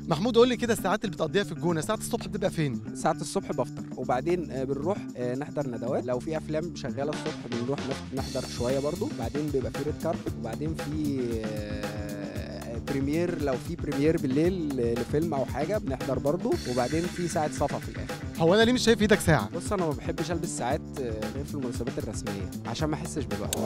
محمود قول لي كده الساعات اللي بتقضيها في الجونه ساعه الصبح بتبقى فين ساعة الصبح بفطر وبعدين آه، بنروح آه، نحضر ندوات لو في افلام شغاله الصبح بنروح نف- نحضر شويه برضو بعدين بيبقى في ريد كاربت وبعدين في آه، بريمير لو في بريمير بالليل لفيلم او حاجه بنحضر برضو وبعدين في ساعه صفا في الاخر هو انا ليه مش شايف ايدك ساعه بص انا ما بحبش البس ساعات آه، غير في المناسبات الرسميه عشان ما احسش بوقت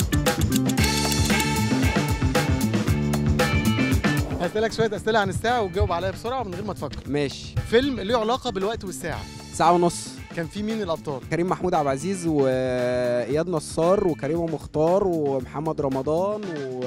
هسألك شويه اسئله عن الساعه وتجاوب عليها بسرعه من غير ما تفكر ماشي فيلم له علاقه بالوقت والساعه ساعه ونص كان في مين الابطال كريم محمود عبد العزيز واياد نصار وكريمه مختار ومحمد رمضان و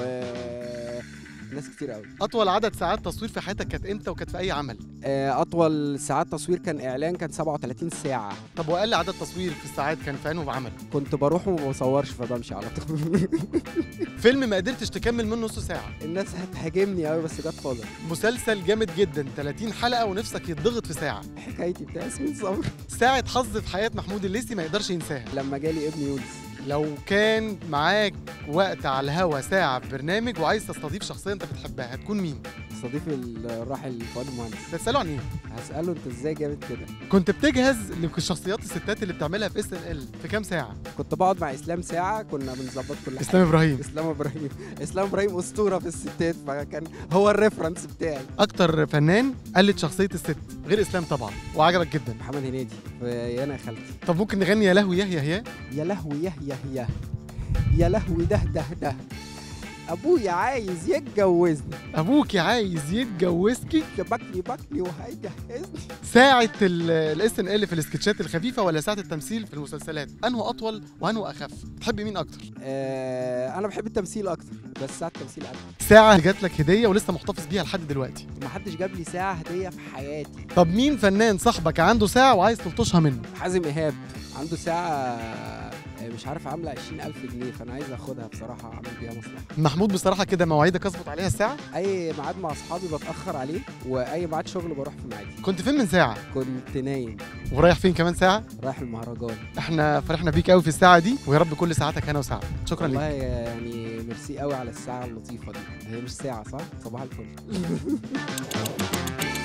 ناس كتير قوي اطول عدد ساعات تصوير في حياتك كانت امتى وكانت في اي عمل آه، اطول ساعات تصوير كان اعلان كان 37 ساعه طب واقل عدد تصوير في الساعات كان في انه عمل كنت بروح وما بصورش فبمشي على طول فيلم ما قدرتش تكمل منه نص ساعه الناس هتهاجمني قوي بس جت فاضل مسلسل جامد جدا 30 حلقه ونفسك يتضغط في ساعه حكايتي بتاع ياسمين صبري ساعه حظ في حياه محمود الليثي ما يقدرش ينساها لما جالي ابن يونس لو كان معاك وقت على الهوا ساعه في برنامج وعايز تستضيف شخصيه انت بتحبها هتكون مين استضيف الراحل فؤاد المهندس تساله عن ايه هساله انت ازاي جامد كده كنت بتجهز لشخصيات الستات اللي بتعملها في اس ان ال في كام ساعه كنت بقعد مع اسلام ساعه كنا بنظبط كل حاجه اسلام ابراهيم اسلام ابراهيم اسلام ابراهيم اسطوره في الستات فكان هو الريفرنس بتاعي اكتر فنان قلد شخصيه الست غير اسلام طبعا وعجبك جدا محمد هنيدي في يا انا يا خالتي طب ممكن نغني يا لهوي يا يا يا يا لهوي يه يه يه يا لهوي ده ده ده ابويا عايز يتجوزني ابوك عايز يتجوزكي شبكني بكني وهيجهزني ساعه الاس ان ال في السكتشات الخفيفه ولا ساعه التمثيل في المسلسلات انه اطول وانه اخف تحب مين اكتر آه انا بحب التمثيل اكتر بس ساعه التمثيل اكتر ساعه جات لك هديه ولسه محتفظ بيها لحد دلوقتي ما حدش جاب لي ساعه هديه في حياتي طب مين فنان صاحبك عنده ساعه وعايز تلطشها منه حازم ايهاب عنده ساعه آه، مش عارف عامله 20000 جنيه فانا عايز اخدها بصراحه اعمل بيها مصلحه محمود بصراحه كده مواعيدك اظبط عليها الساعه اي ميعاد مع اصحابي بتاخر عليه واي ميعاد شغل بروح في ميعادي كنت فين من ساعه كنت نايم ورايح فين كمان ساعه رايح المهرجان احنا فرحنا بيك قوي في الساعه دي ويا رب كل ساعاتك هنا وساعه شكرا والله ليك يعني ميرسي قوي على الساعه اللطيفه دي هي مش ساعه صح صباح الفل